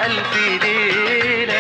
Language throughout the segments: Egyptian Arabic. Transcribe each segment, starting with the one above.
بألف ليلة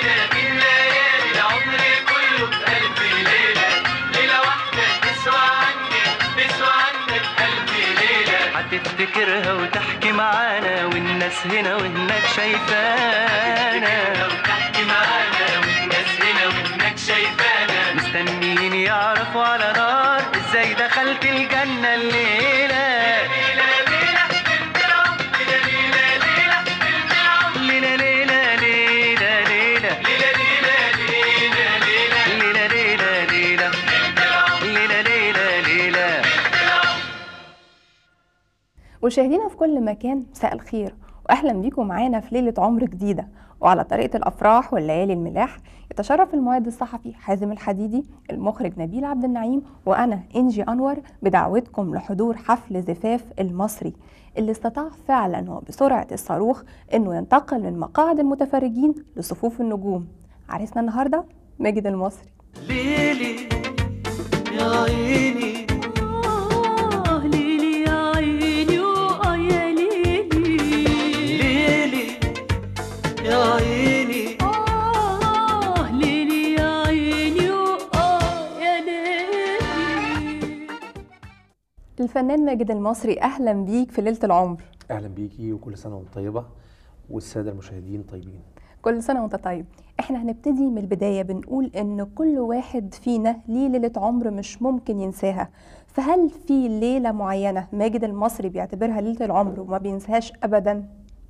العمر كله بألف ليلة ليلة واحدة تسوى عني تسوى عنك ألف ليلة هتفتكرها وتحكي معانا والناس هنا وهناك شايفانا تحكي معانا والناس هنا وهناك شايفانا مستنيين يعرفوا على نار ازاي دخلت الجنة الليلة ليلة ليلة بنت العمر ليلة ليلة بنت العمر ليلة ليلة ليلة ليلة ليلة ليلة ليلة ليلة ليلة ليلة ليلة بنت العمر ليلة ليلة ليلة بنت العمر مشاهدينا في كل مكان مساء الخير واهلا بيكم معانا في ليله عمر جديده وعلى طريقه الافراح والليالي الملاح يتشرف المعد الصحفي حازم الحديدي المخرج نبيل عبد النعيم وانا انجي انور بدعوتكم لحضور حفل زفاف المصري اللي استطاع فعلا وبسرعه الصاروخ انه ينتقل من مقاعد المتفرجين لصفوف النجوم عريسنا النهارده ماجد المصري ليلي يا عيني آه ليلي يا عيني وآه يا ليلي ليلي يا عيني آه ليلي يا عيني وآه يا ليلي الفنان ماجد المصري اهلا بيك في ليله العمر اهلا بيكي وكل سنه وانت طيبه والساده المشاهدين طيبين كل سنة وانت طيب احنا هنبتدي من البداية بنقول ان كل واحد فينا ليه ليلة عمر مش ممكن ينساها فهل في ليلة معينة ماجد المصري بيعتبرها ليلة العمر وما بينساهاش ابدا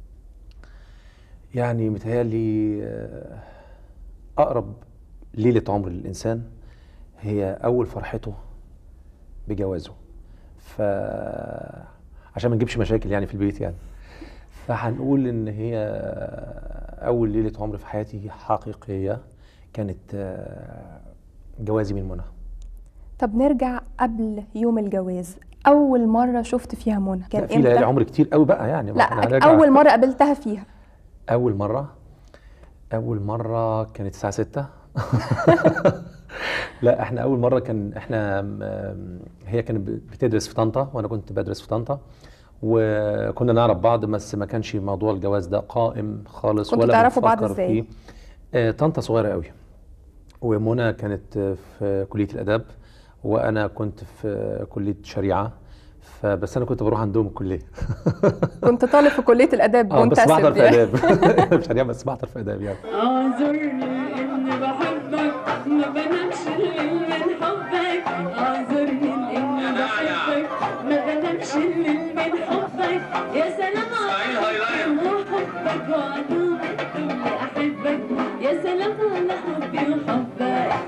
يعني متهيألي آه، اقرب ليله عمر للانسان هي اول فرحته بجوازه ف عشان ما نجيبش مشاكل يعني في البيت يعني فهنقول ان هي اول ليله عمر في حياتي حقيقيه كانت آه، جوازي من منى طب نرجع قبل يوم الجواز اول مرة شفت فيها منى كان لا في ليالي امتى عمر كتير قوي بقى يعني ما إحنا لا هنرجع- اول مرة قابلتها فيها أول مرة أول مرة كانت الساعة 6 لا احنا أول مرة كان احنا م- هي كانت بتدرس في طنطا وأنا كنت بدرس في طنطا وكنا نعرف بعض بس ما كانش موضوع الجواز ده قائم خالص كنتوا ولا تعرفوا بعض بنفكر إزاي؟ فيه. آه، طنطا صغيرة قوي ومنى كانت في كلية الآداب وأنا كنت في كلية شريعة فبس أنا كنت بروح عندهم الكلية كنت طالب في كلية الاداب اه بس منتسب بحضر في يعني. آداب شريعة بس بحضر في آداب يعني اعذرني اني بحبك ما بنامش الليل من حبك اعذرني اني بحبك ما بنامش الليل من حبك يا سلام على حبك وعدوك اني احبك يا سلام على حبي وحبك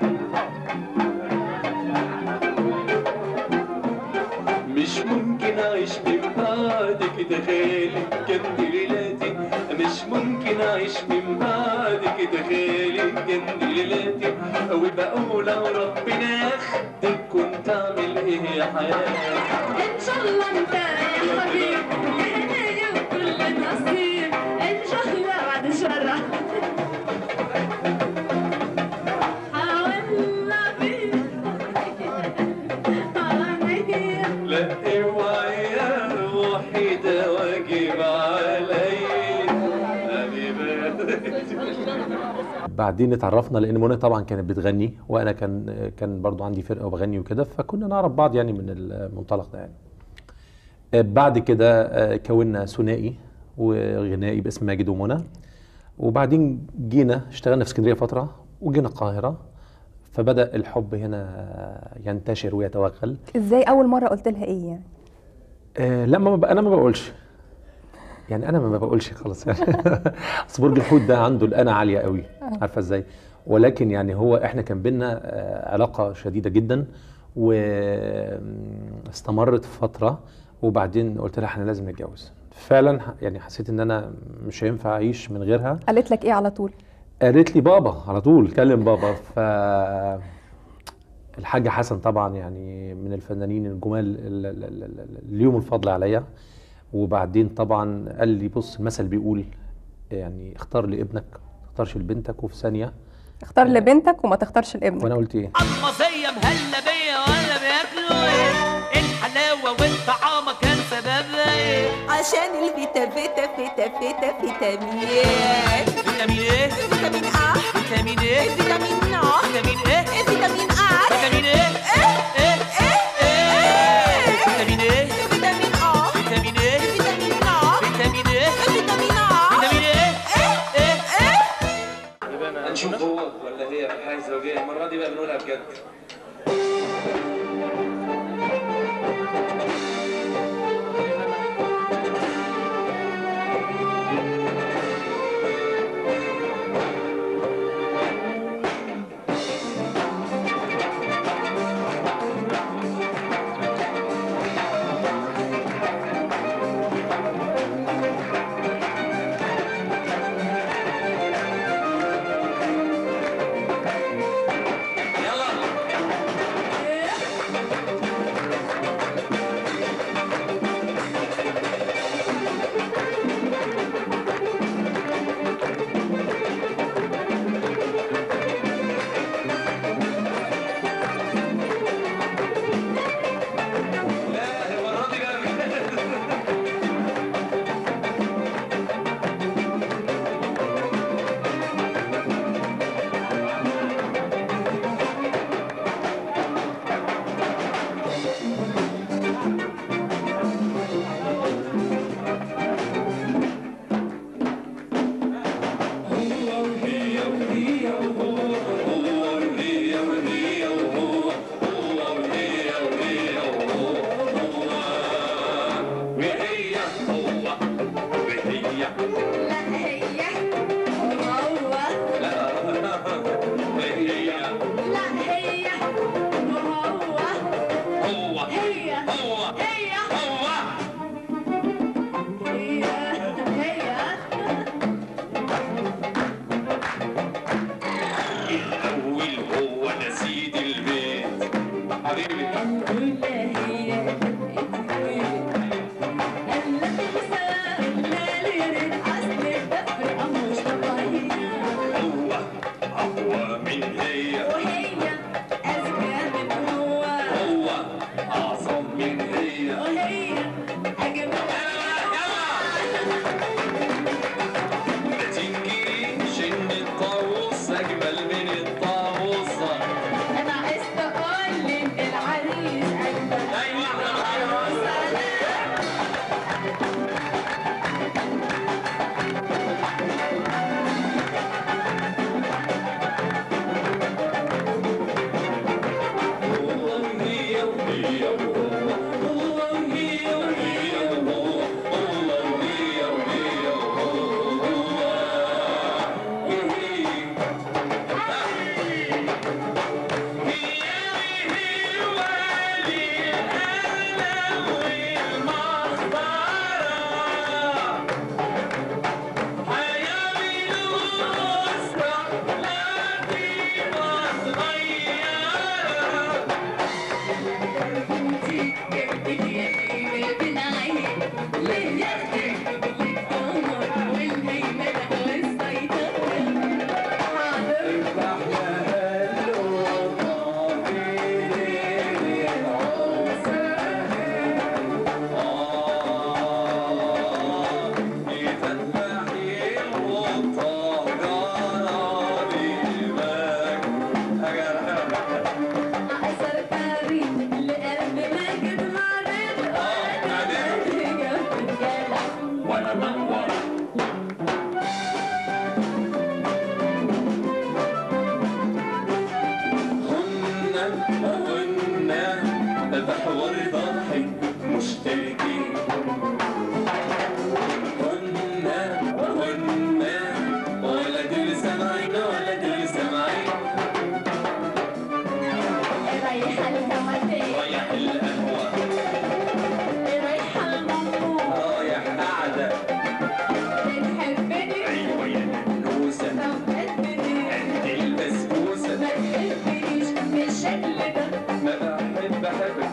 مش ممكن اعيش من بعدك تخيلي جنب ليلاتي مش ممكن اعيش من بعدك تخيلي جنب ليلاتي وبقول لو ربنا ياخدك كنت اعمل ايه يا حياتي ان شاء الله انت يا حبيب يا هدايا وكل نصيب ان شاء الله بعد شر حاولنا بيه عليا لا اوعي يا روحي ده واجب عليا حبيبتي بعدين اتعرفنا لان منى طبعا كانت بتغني وانا كان كان برضو عندي فرقه وبغني وكده فكنا نعرف بعض يعني من المنطلق ده يعني آه، بعد كده آه، كونا ثنائي وغنائي باسم ماجد ومنى وبعدين جينا اشتغلنا في اسكندريه فتره وجينا القاهره فبدا الحب هنا ينتشر ويتوغل ازاي اول مرة قلت لها ايه يعني آه لا ما ب- انا ما بقولش يعني انا ما بقولش خالص يعني اصل برج الحوت ده عنده الانا عاليه قوي عارفه ازاي ولكن يعني هو احنا كان بينا آه، علاقه شديده جدا واستمرت فتره وبعدين قلت لها احنا لازم نتجوز فعلا ح- يعني حسيت ان انا مش هينفع اعيش من غيرها قالت لك ايه على طول قالت لي بابا على طول كلم بابا ف الحاج حسن طبعا يعني من الفنانين الجمال ال- ال- ال- ال- اليوم الفضل عليا وبعدين طبعا قال لي بص المثل بيقول يعني اختار لابنك ما تختارش لبنتك وفي ثانيه اختار لبنتك وما تختارش لابنك وانا قلت ايه المصية مهلة بيا ولا بياكلوا ايه الحلاوة والطعامة كان سببها ايه عشان الفيتامين فيتا فيتا فيتا فيتامين فيتامين ايه فيتامين اه فيتامين ايه فيتامين اه فيتامين ايه فيتامين اه فيتامين ايه ايه ايه فيتامين ايه فيتامين اه فيتامين ايه فيتامين اه فيتامين ايه فيتامين اه فيتامين ايه ايه هنشوف هو ولا هي في الحياه الزوجيه المره دي بقى بنقولها بجد لا المره دي بقى بجد لا هي وهو لا هي وهو هي هي هي هي الأول هو أنا سيد البيت حبيبي هو أقوى من هي هو أعظم من هي ما تنكريش إن الطاووس أجمل من الطاووسة أيوة وأنا من ورا هن هن بحور ضحك مشتركين هن هن ولا دول سامعين ولا دول سامعين رايحة الكوافيه رايح القهوة رايحة المنصورة رايح قعدة بتحبني أيوة يا ننوسة طب قدني قد البسبوسة ما تحبنيش بالشكل ده ما بحب أحب